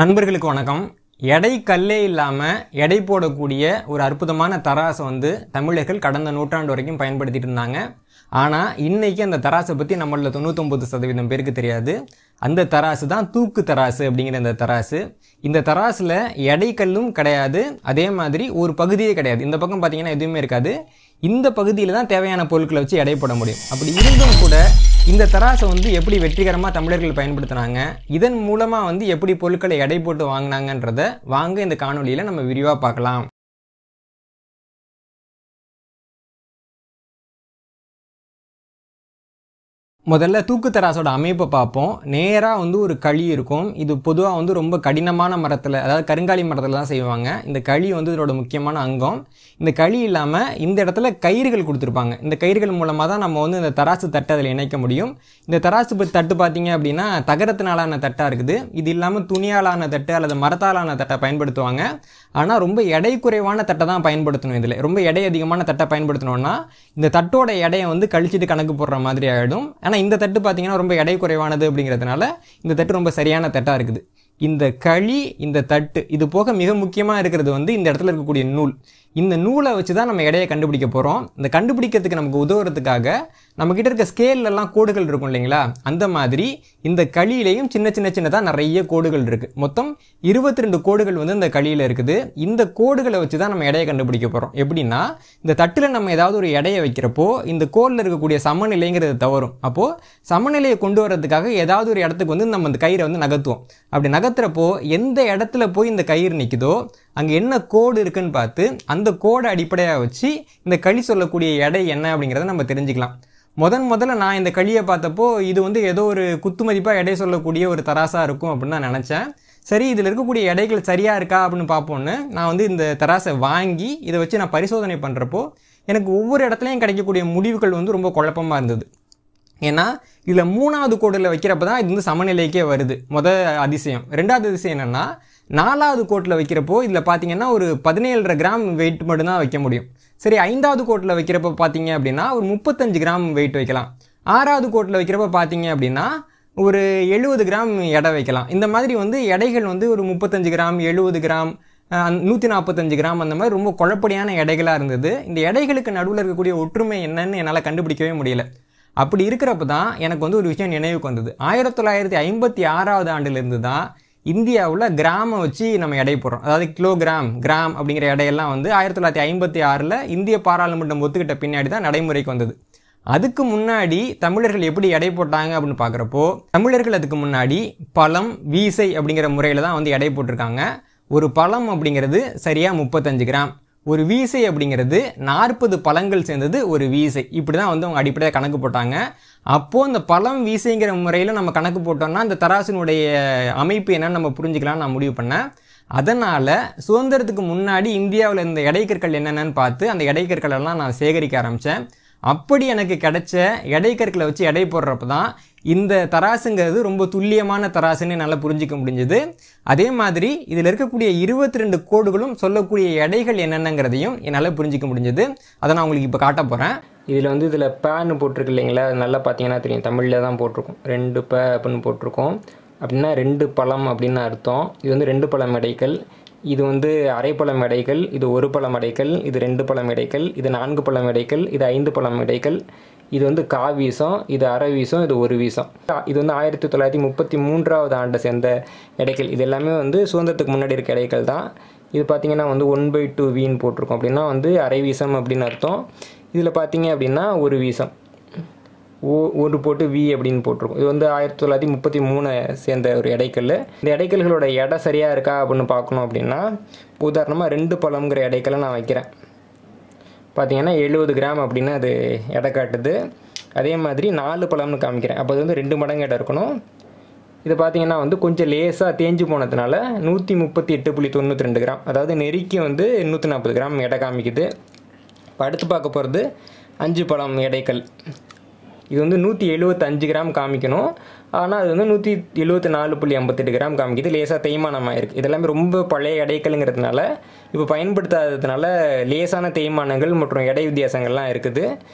நண்பர்களுக்கு வணக்கம் எடை கல்லே இல்லாமல் எடை போடக்கூடிய ஒரு அற்புதமான தராசை வந்து தமிழர்கள் கடந்த நூற்றாண்டு வரைக்கும் பயன்படுத்திட்டு இருந்தாங்க ஆனால் இன்னைக்கு அந்த தராசை பற்றி நம்மள தொண்ணூத்தொம்பது சதவீதம் பேருக்கு தெரியாது அந்த தராசு தான் தூக்கு தராசு அப்படிங்கிற அந்த தராசு இந்த தராசில் எடை கல்லும் கிடையாது அதே மாதிரி ஒரு பகுதியே கிடையாது இந்த பக்கம் பார்த்தீங்கன்னா எதுவுமே இருக்காது இந்த பகுதியில் தான் தேவையான பொருட்களை வச்சு எடை போட முடியும் அப்படி இருந்தும் கூட இந்த தராசை வந்து எப்படி வெற்றிகரமாக தமிழர்கள் பயன்படுத்தினாங்க இதன் மூலமாக வந்து எப்படி பொருட்களை எடை போட்டு வாங்கினாங்கன்றத வாங்க இந்த காணொலியில் நம்ம விரிவாக பார்க்கலாம் முதல்ல தூக்கு தராசோட அமைப்பை பார்ப்போம் நேராக வந்து ஒரு களி இருக்கும் இது பொதுவாக வந்து ரொம்ப கடினமான மரத்தில் அதாவது கருங்காலி மரத்தில் தான் செய்வாங்க இந்த களி வந்து இதோட முக்கியமான அங்கம் இந்த களி இல்லாமல் இந்த இடத்துல கயிறுகள் கொடுத்துருப்பாங்க இந்த கயிறுகள் மூலமாக தான் நம்ம வந்து இந்த தராசு தட்டை அதில் இணைக்க முடியும் இந்த தராசு ப- தட்டு பார்த்தீங்க அப்படின்னா தகரத்தினாலான தட்டாக இருக்குது இது இல்லாமல் துணியாலான தட்டு அல்லது மரத்தாலான தட்டை பயன்படுத்துவாங்க ஆனால் ரொம்ப எடை குறைவான தட்டை தான் பயன்படுத்தணும் இதில் ரொம்ப எடை அதிகமான தட்டை பயன்படுத்தணும்னா இந்த தட்டோட எடையை வந்து கழிச்சிட்டு கணக்கு போடுற மாதிரி ஆகிடும் ஆனால் இந்த தட்டு பார்த்தீங்கன்னா ரொம்ப எடை குறைவானது அப்படிங்கிறதுனால இந்த தட்டு ரொம்ப சரியான தட்டாக இருக்குது இந்த களி இந்த தட்டு இது போக மிக முக்கியமாக இருக்கிறது வந்து இந்த இடத்துல இருக்கக்கூடிய நூல் இந்த நூலை வச்சு தான் நம்ம எடையை கண்டுபிடிக்க போகிறோம் இந்த கண்டுபிடிக்கிறதுக்கு நமக்கு உதவுறதுக்காக நம்மக்கிட்ட இருக்க scale எல்லாம் கோடுகள் இருக்கும் இல்லைங்களா அந்த மாதிரி இந்த களியிலையும் சின்ன சின்ன சின்னதாக நிறைய கோடுகள் இருக்குது மொத்தம் இருபத்தி ரெண்டு கோடுகள் வந்து இந்த களியில் இருக்குது இந்த கோடுகளை வச்சு தான் நம்ம எடையை கண்டுபிடிக்க போகிறோம் எப்படின்னா இந்த தட்டில் நம்ம ஏதாவது ஒரு எடையை வைக்கிறப்போ இந்த கோலில் இருக்கக்கூடிய சமநிலைங்கிறது தவறும் அப்போது சமநிலையை கொண்டு வரதுக்காக ஏதாவது ஒரு இடத்துக்கு வந்து நம்ம இந்த கயிறை வந்து நகர்த்துவோம் அப்படி நகர்த்துறப்போ எந்த இடத்துல போய் இந்த கயிறு நிற்குதோ அங்கே என்ன கோடு இருக்குன்னு பார்த்து அந்த கோடை அடிப்படையாக வச்சு இந்த களி சொல்லக்கூடிய எடை என்ன அப்படிங்கிறத நம்ம தெரிஞ்சுக்கலாம் முதன் முதல்ல நான் இந்த களியை பார்த்தப்போ இது வந்து ஏதோ ஒரு குத்துமதிப்பாக எடை சொல்லக்கூடிய ஒரு தராசாக இருக்கும் அப்படின்னு நான் நினச்சேன் சரி இதில் இருக்கக்கூடிய எடைகள் சரியாக இருக்கா அப்படின்னு பார்ப்போன்னு நான் வந்து இந்த தராசை வாங்கி இதை வச்சு நான் பரிசோதனை பண்ணுறப்போ எனக்கு ஒவ்வொரு இடத்துலையும் கிடைக்கக்கூடிய முடிவுகள் வந்து ரொம்ப குழப்பமாக இருந்தது ஏன்னா இதில் மூணாவது கோட்டில் வைக்கிறப்ப தான் இது வந்து சமநிலைக்கே வருது முத அதிசயம் ரெண்டாவது அதிசயம் என்னென்னா நாலாவது கோட்டில் வைக்கிறப்போ இதில் பார்த்தீங்கன்னா ஒரு பதினேழரை கிராம் வெயிட் மட்டும்தான் வைக்க முடியும் சரி ஐந்தாவது கோட்டில் வைக்கிறப்ப பார்த்தீங்க அப்படின்னா ஒரு முப்பத்தஞ்சு கிராம் வெயிட் வைக்கலாம் ஆறாவது கோட்டில் வைக்கிறப்ப பார்த்தீங்க அப்படின்னா ஒரு எழுபது கிராம் எடை வைக்கலாம் இந்த மாதிரி வந்து எடைகள் வந்து ஒரு முப்பத்தஞ்சு கிராம் எழுபது கிராம் நூற்றி நாற்பத்தஞ்சு கிராம் அந்த மாதிரி ரொம்ப குழப்படியான எடைகளாக இருந்தது இந்த எடைகளுக்கு நடுவில் இருக்கக்கூடிய ஒற்றுமை என்னன்னு என்னால் கண்டுபிடிக்கவே முடியல அப்படி இருக்கிறப்ப தான் எனக்கு வந்து ஒரு விஷயம் நினைவுக்கு வந்தது ஆயிரத்தி தொள்ளாயிரத்தி ஐம்பத்தி ஆறாவது ஆண்டிலிருந்து தான் இந்தியாவில் கிராமை வச்சு நம்ம எடை போடுறோம் அதாவது கிலோகிராம் கிராம் அப்படிங்கிற எடையெல்லாம் வந்து ஆயிரத்தி தொள்ளாயிரத்தி ஐம்பத்தி ஆறில் இந்திய பாராளுமன்றம் ஒத்துக்கிட்ட பின்னாடி தான் நடைமுறைக்கு வந்தது அதுக்கு முன்னாடி தமிழர்கள் எப்படி எடை போட்டாங்க அப்படின்னு பார்க்குறப்போ தமிழர்கள் அதுக்கு முன்னாடி பழம் வீசை அப்படிங்கிற முறையில் தான் வந்து எடை போட்டிருக்காங்க ஒரு பழம் அப்படிங்கிறது சரியாக முப்பத்தஞ்சு கிராம் ஒரு வீசை அப்படிங்கிறது நாற்பது பழங்கள் சேர்ந்தது ஒரு வீசை இப்படி தான் வந்து அவங்க அடிப்படையாக கணக்கு போட்டாங்க அப்போது இந்த பழம் வீசைங்கிற முறையில் நம்ம கணக்கு போட்டோம்னா இந்த தராசினுடைய அமைப்பு என்னன்னு நம்ம புரிஞ்சுக்கலாம்னு நான் முடிவு பண்ணேன் அதனால் சுதந்திரத்துக்கு முன்னாடி இந்தியாவில் இருந்த எடைக்கற்கள் என்னென்னு பார்த்து அந்த எடைக்கற்கள் எல்லாம் நான் சேகரிக்க ஆரம்பித்தேன் அப்படி எனக்கு கிடைச்ச எடைக்கற்களை வச்சு எடை போடுறப்ப தான் இந்த தராசுங்கிறது ரொம்ப துல்லியமான தராசுன்னு என்னால் புரிஞ்சிக்க முடிஞ்சது அதே மாதிரி இதில் இருக்கக்கூடிய இருபத்தி ரெண்டு கோடுகளும் சொல்லக்கூடிய எடைகள் என்னென்னங்கிறதையும் என்னால் புரிஞ்சிக்க முடிஞ்சது அதை நான் உங்களுக்கு இப்போ காட்ட போகிறேன் இதில் வந்து இதில் பேன்னு போட்டிருக்கு இல்லைங்களா அது நல்லா பார்த்தீங்கன்னா தெரியும் தமிழில் தான் போட்டிருக்கோம் ரெண்டு ப அப்படின்னு போட்டிருக்கோம் அப்படின்னா ரெண்டு பழம் அப்படின்னு அர்த்தம் இது வந்து ரெண்டு பழம் எடைகள் இது வந்து அரை பழம் எடைகள் இது ஒரு பழம் எடைகள் இது ரெண்டு பழம் எடைகள் இது நான்கு பழம் எடைகள் இது ஐந்து பழம் எடைகள் இது வந்து கா வீசம் இது அரை வீசம் இது ஒரு வீசம் இது வந்து ஆயிரத்தி தொள்ளாயிரத்தி முப்பத்தி மூன்றாவது ஆண்டை சேர்ந்த எடைகள் இது எல்லாமே வந்து சுதந்திரத்துக்கு முன்னாடி இருக்க எடைகள் தான் இது பார்த்தீங்கன்னா வந்து ஒன் பை டூ வீன் போட்டிருக்கோம் அப்படின்னா வந்து அரை வீசம் அப்படின்னு அர்த்தம் இதில் பார்த்தீங்க அப்படின்னா ஒரு வீசம் ஓ ஒரு போட்டு வி அப்படின்னு போட்டிருக்கோம் இது வந்து ஆயிரத்தி தொள்ளாயிரத்தி முப்பத்தி மூணு சேர்ந்த ஒரு எடைக்கல் இந்த எடைக்கல்களோட எடை சரியாக இருக்கா அப்படின்னு பார்க்கணும் அப்படின்னா உதாரணமாக ரெண்டு பழம்ங்கிற எடைக்கலை நான் வைக்கிறேன் பார்த்தீங்கன்னா எழுபது கிராம் அப்படின்னு அது எடை காட்டுது அதே மாதிரி நாலு பழம்னு காமிக்கிறேன் அப்போ அது வந்து ரெண்டு மடங்கு எடை இருக்கணும் இது பார்த்தீங்கன்னா வந்து கொஞ்சம் லேசாக தேஞ்சு போனதுனால நூற்றி முப்பத்தி எட்டு புள்ளி தொண்ணூற்றி ரெண்டு கிராம் அதாவது நெருக்கி வந்து நூற்றி நாற்பது கிராம் எடை காமிக்குது இப்போ அடுத்து பார்க்க போகிறது அஞ்சு பழம் எடைக்கல் இது வந்து நூற்றி எழுபத்தஞ்சு கிராம் காமிக்கணும் ஆனால் அது வந்து நூற்றி எழுபத்தி நாலு புள்ளி ஐம்பத்தெட்டு கிராம் காமிக்குது லேசாக தேய்மானமாக இருக்குது இதெல்லாமே ரொம்ப பழைய எடைக்கல்ங்கிறதுனால இப்போ பயன்படுத்தாததுனால லேசான தேய்மானங்கள் மற்றும் எடை வித்தியாசங்கள்லாம் இருக்குது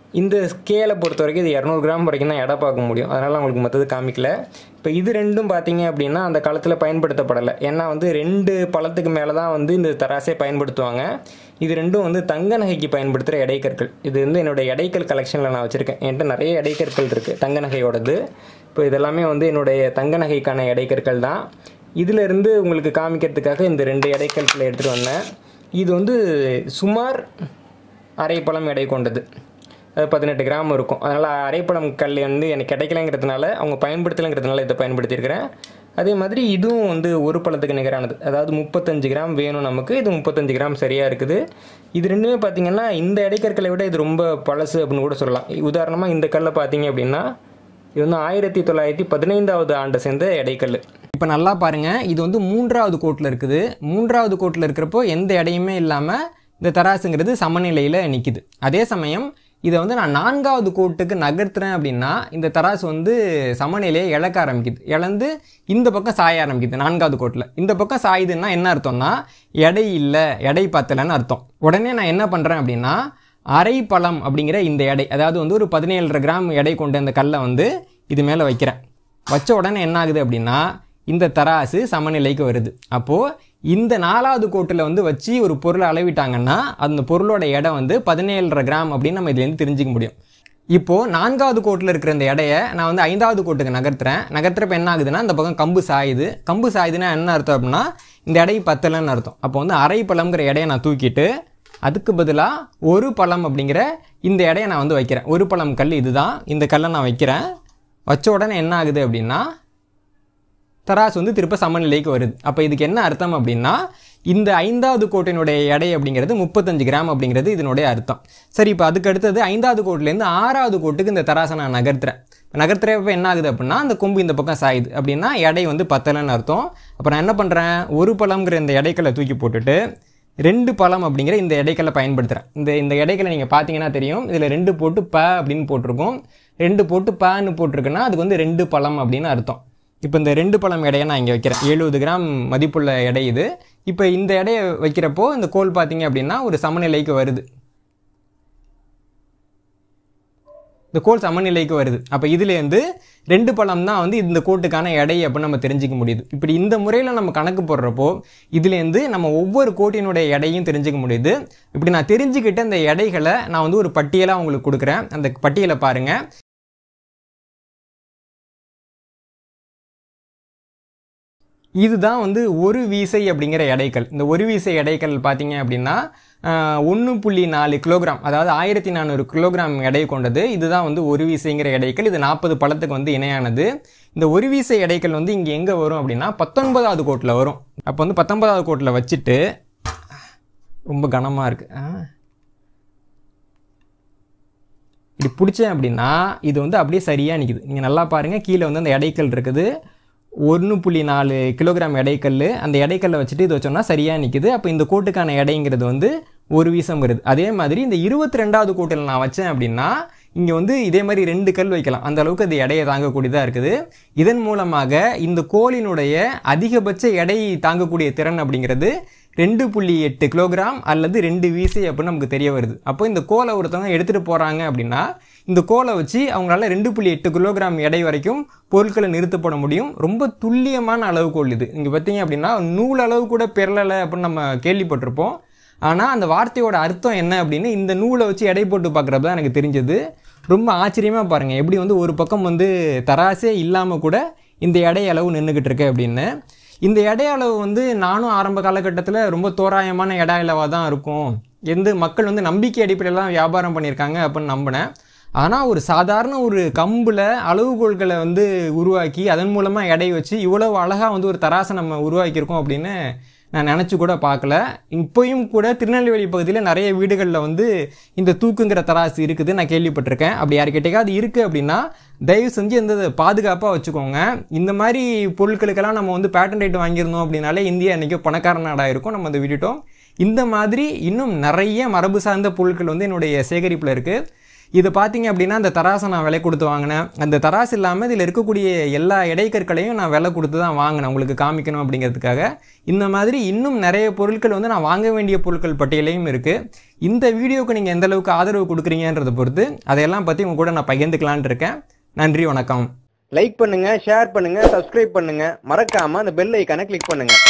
இந்த ஸ்கேலை பொறுத்த வரைக்கும் இது இரநூறு கிராம் வரைக்கும் தான் எடை பார்க்க முடியும் அதனால் உங்களுக்கு மற்றது காமிக்கல இப்போ இது ரெண்டும் பார்த்தீங்க அப்படின்னா அந்த காலத்தில் பயன்படுத்தப்படலை ஏன்னா வந்து ரெண்டு பழத்துக்கு மேலே தான் வந்து இந்த தராசை பயன்படுத்துவாங்க இது ரெண்டும் வந்து தங்க நகைக்கு பயன்படுத்துகிற எடைக்கற்கள் இது வந்து என்னோடய எடைக்கல் கலெக்ஷனில் நான் வச்சுருக்கேன் என்கிட்ட நிறைய எடைக்கற்கள் இருக்குது தங்க நகையோடது இப்போ இதெல்லாமே வந்து என்னுடைய தங்க நகைக்கான எடைக்கற்கள் தான் இதில் இருந்து உங்களுக்கு காமிக்கிறதுக்காக இந்த ரெண்டு எடைக்கற்களை எடுத்துகிட்டு வந்தேன் இது வந்து சுமார் அரை பழம் எடை கொண்டது அது பதினெட்டு கிராம் இருக்கும் அதனால் அரைப்பழம் கல் வந்து எனக்கு கிடைக்கலங்கிறதுனால அவங்க பயன்படுத்தலைங்கிறதுனால இதை பயன்படுத்தியிருக்கிறேன் அதே மாதிரி இதுவும் வந்து ஒரு பழத்துக்கு நிகரானது அதாவது முப்பத்தஞ்சு கிராம் வேணும் நமக்கு இது முப்பத்தஞ்சு கிராம் சரியாக இருக்குது இது ரெண்டுமே பார்த்தீங்கன்னா இந்த இடைக்கற்களை விட இது ரொம்ப பழசு அப்படின்னு கூட சொல்லலாம் உதாரணமாக இந்த கல்லை பார்த்தீங்க அப்படின்னா இது வந்து ஆயிரத்தி தொள்ளாயிரத்தி பதினைந்தாவது ஆண்டை சேர்ந்த இடைக்கல் இப்போ நல்லா பாருங்க இது வந்து மூன்றாவது கோட்டில் இருக்குது மூன்றாவது கோட்டில் இருக்கிறப்போ எந்த எடையுமே இல்லாமல் இந்த தராசுங்கிறது சமநிலையில் நிற்கிது அதே சமயம் இதை வந்து நான் நான்காவது கோட்டுக்கு நகர்த்துறேன் அப்படின்னா இந்த தராசு வந்து சமநிலையை இழக்க ஆரம்பிக்குது இழந்து இந்த பக்கம் சாய ஆரம்பிக்குது நான்காவது கோட்டில் இந்த பக்கம் சாயுதுன்னா என்ன அர்த்தம்னா எடை இல்லை எடை பத்தலைன்னு அர்த்தம் உடனே நான் என்ன பண்ணுறேன் அப்படின்னா அரை பழம் அப்படிங்கிற இந்த எடை அதாவது வந்து ஒரு பதினேழரை கிராம் எடை கொண்ட இந்த கல்லை வந்து இது மேலே வைக்கிறேன் வச்ச உடனே என்ன ஆகுது அப்படின்னா இந்த தராசு சமநிலைக்கு வருது அப்போது இந்த நாலாவது கோட்டில் வந்து வச்சு ஒரு பொருளை அளவிட்டாங்கன்னா அந்த பொருளோட எடை வந்து பதினேழரை கிராம் அப்படின்னு நம்ம இதுலேருந்து தெரிஞ்சுக்க முடியும் இப்போது நான்காவது கோட்டில் இருக்கிற இந்த எடையை நான் வந்து ஐந்தாவது கோட்டுக்கு நகர்த்துறேன் நகர்த்துறப்ப என்ன ஆகுதுன்னா இந்த பக்கம் கம்பு சாயுது கம்பு சாயுதுன்னா என்ன அர்த்தம் அப்படின்னா இந்த எடை பத்தலைன்னு அர்த்தம் அப்போ வந்து அரை பழம்ங்கிற எடையை நான் தூக்கிட்டு அதுக்கு பதிலாக ஒரு பழம் அப்படிங்கிற இந்த எடையை நான் வந்து வைக்கிறேன் ஒரு பழம் கல் இதுதான் இந்த கல்லை நான் வைக்கிறேன் வச்ச உடனே என்ன ஆகுது அப்படின்னா தராசு வந்து திருப்ப சமநிலைக்கு வருது அப்போ இதுக்கு என்ன அர்த்தம் அப்படின்னா இந்த ஐந்தாவது கோட்டினுடைய எடை அப்படிங்கிறது முப்பத்தஞ்சு கிராம் அப்படிங்கிறது இதனுடைய அர்த்தம் சரி இப்போ அதுக்கு அடுத்தது ஐந்தாவது கோட்டிலேருந்து ஆறாவது கோட்டுக்கு இந்த தராசை நான் நகர்த்துறேன் நகர்த்துறப்ப என்ன ஆகுது அப்படின்னா அந்த கொம்பு இந்த பக்கம் சாயுது அப்படின்னா எடை வந்து பத்தலைன்னு அர்த்தம் அப்போ நான் என்ன பண்ணுறேன் ஒரு பழம்ங்கிற இந்த எடைக்களை தூக்கி போட்டுட்டு ரெண்டு பழம் அப்படிங்கிற இந்த எடைக்களை பயன்படுத்துகிறேன் இந்த இந்த எடைக்களை நீங்கள் பார்த்தீங்கன்னா தெரியும் இதில் ரெண்டு போட்டு ப அப்படின்னு போட்டிருக்கோம் ரெண்டு போட்டு பன்னு போட்டிருக்குன்னா அதுக்கு வந்து ரெண்டு பழம் அப்படின்னு அர்த்தம் இப்போ இந்த ரெண்டு பழம் எடையை நான் இங்கே வைக்கிறேன் எழுபது கிராம் மதிப்புள்ள எடை இது இப்போ இந்த எடையை வைக்கிறப்போ இந்த கோல் பார்த்தீங்க அப்படின்னா ஒரு சமநிலைக்கு வருது இந்த கோல் சமநிலைக்கு வருது அப்போ இதுலேருந்து ரெண்டு பழம் தான் வந்து இந்த கோட்டுக்கான எடை அப்படின்னு நம்ம தெரிஞ்சுக்க முடியுது இப்படி இந்த முறையில் நம்ம கணக்கு போடுறப்போ இதுலேருந்து நம்ம ஒவ்வொரு கோட்டினுடைய எடையும் தெரிஞ்சுக்க முடியுது இப்படி நான் தெரிஞ்சுக்கிட்ட இந்த எடைகளை நான் வந்து ஒரு பட்டியலாக உங்களுக்கு கொடுக்குறேன் அந்த பட்டியலை பாருங்கள் இதுதான் வந்து ஒரு வீசை அப்படிங்கிற எடைகள் இந்த ஒரு வீசை எடைகள் பார்த்தீங்க அப்படின்னா ஒன்று புள்ளி நாலு கிலோகிராம் அதாவது ஆயிரத்தி நானூறு கிலோகிராம் எடை கொண்டது இதுதான் வந்து ஒரு வீசைங்கிற எடைகள் இது நாற்பது பழத்துக்கு வந்து இணையானது இந்த ஒரு வீசை எடைகள் வந்து இங்கே எங்கே வரும் அப்படின்னா பத்தொன்பதாவது கோட்டில் வரும் அப்போ வந்து பத்தொன்பதாவது கோட்டில் வச்சுட்டு ரொம்ப கனமாக இருக்குது இப்படி பிடிச்சேன் அப்படின்னா இது வந்து அப்படியே சரியாக நிற்குது நீங்கள் நல்லா பாருங்கள் கீழே வந்து அந்த எடைக்கல் இருக்குது ஒன்று புள்ளி நாலு கிலோகிராம் எடைக்கல் அந்த எடைக்கல்லை வச்சுட்டு இது வச்சோம்னா சரியாக நிற்குது அப்போ இந்த கோட்டுக்கான எடைங்கிறது வந்து ஒரு வீசம் வருது அதே மாதிரி இந்த இருபத்தி ரெண்டாவது கோட்டில் நான் வச்சேன் அப்படின்னா இங்கே வந்து இதே மாதிரி ரெண்டு கல் வைக்கலாம் அந்த அளவுக்கு அது எடையை தாங்கக்கூடியதாக இருக்குது இதன் மூலமாக இந்த கோளினுடைய அதிகபட்ச எடை தாங்கக்கூடிய திறன் அப்படிங்கிறது ரெண்டு புள்ளி எட்டு கிலோகிராம் அல்லது ரெண்டு வீசை அப்படின்னு நமக்கு தெரிய வருது அப்போ இந்த கோலை ஒருத்தவங்க எடுத்துகிட்டு போகிறாங்க அப்படின்னா இந்த கோலை வச்சு அவங்களால ரெண்டு புள்ளி எட்டு கிலோகிராம் எடை வரைக்கும் பொருட்களை நிறுத்தப்பட முடியும் ரொம்ப துல்லியமான அளவுகோல் இது இங்கே பார்த்தீங்க அப்படின்னா நூல் அளவு கூட பெறலை அப்படின்னு நம்ம கேள்விப்பட்டிருப்போம் ஆனால் அந்த வார்த்தையோட அர்த்தம் என்ன அப்படின்னு இந்த நூலை வச்சு எடை போட்டு பார்க்குறப்ப தான் எனக்கு தெரிஞ்சது ரொம்ப ஆச்சரியமாக பாருங்கள் எப்படி வந்து ஒரு பக்கம் வந்து தராசே இல்லாமல் கூட இந்த எடை அளவு நின்றுக்கிட்டு இருக்கு அப்படின்னு இந்த எடை அளவு வந்து நானும் ஆரம்ப காலகட்டத்தில் ரொம்ப தோராயமான எடை அளவாக தான் இருக்கும் எந்த மக்கள் வந்து நம்பிக்கை அடிப்படையில் தான் வியாபாரம் பண்ணியிருக்காங்க அப்படின்னு நம்பினேன் ஆனால் ஒரு சாதாரண ஒரு கம்பில் அளவுகோல்களை வந்து உருவாக்கி அதன் மூலமாக எடை வச்சு இவ்வளவு அழகாக வந்து ஒரு தராசை நம்ம உருவாக்கியிருக்கோம் அப்படின்னு நான் நினச்சி கூட பார்க்கல இப்போயும் கூட திருநெல்வேலி பகுதியில் நிறைய வீடுகளில் வந்து இந்த தூக்குங்கிற தராசு இருக்குது நான் கேள்விப்பட்டிருக்கேன் அப்படி யாருக்கிட்டேக்காவது இருக்குது அப்படின்னா தயவு செஞ்சு இந்த பாதுகாப்பாக வச்சுக்கோங்க இந்த மாதிரி பொருட்களுக்கெல்லாம் நம்ம வந்து பேட்டன் ரைட் வாங்கியிருந்தோம் அப்படின்னாலே இந்தியா இன்றைக்கி பணக்கார நாடாக இருக்கும் நம்ம அதை விட்டுட்டோம் இந்த மாதிரி இன்னும் நிறைய மரபு சார்ந்த பொருட்கள் வந்து என்னுடைய சேகரிப்பில் இருக்குது இது பார்த்தீங்க அப்படின்னா அந்த தராசை நான் விலை கொடுத்து வாங்கினேன் அந்த தராசு இல்லாமல் இதில் இருக்கக்கூடிய எல்லா இடைக்கற்களையும் நான் விலை கொடுத்து தான் வாங்கினேன் உங்களுக்கு காமிக்கணும் அப்படிங்கிறதுக்காக இந்த மாதிரி இன்னும் நிறைய பொருட்கள் வந்து நான் வாங்க வேண்டிய பொருட்கள் பட்டியலையும் இருக்குது இந்த வீடியோவுக்கு நீங்கள் எந்த அளவுக்கு ஆதரவு கொடுக்குறீங்கன்றதை பொறுத்து அதையெல்லாம் பற்றி உங்க கூட நான் பகிர்ந்துக்கலான்ட்டு இருக்கேன் நன்றி வணக்கம் லைக் பண்ணுங்க ஷேர் பண்ணுங்க சப்ஸ்கிரைப் பண்ணுங்க மறக்காம அந்த பெல் ஐக்கானை கிளிக் பண்ணுங்க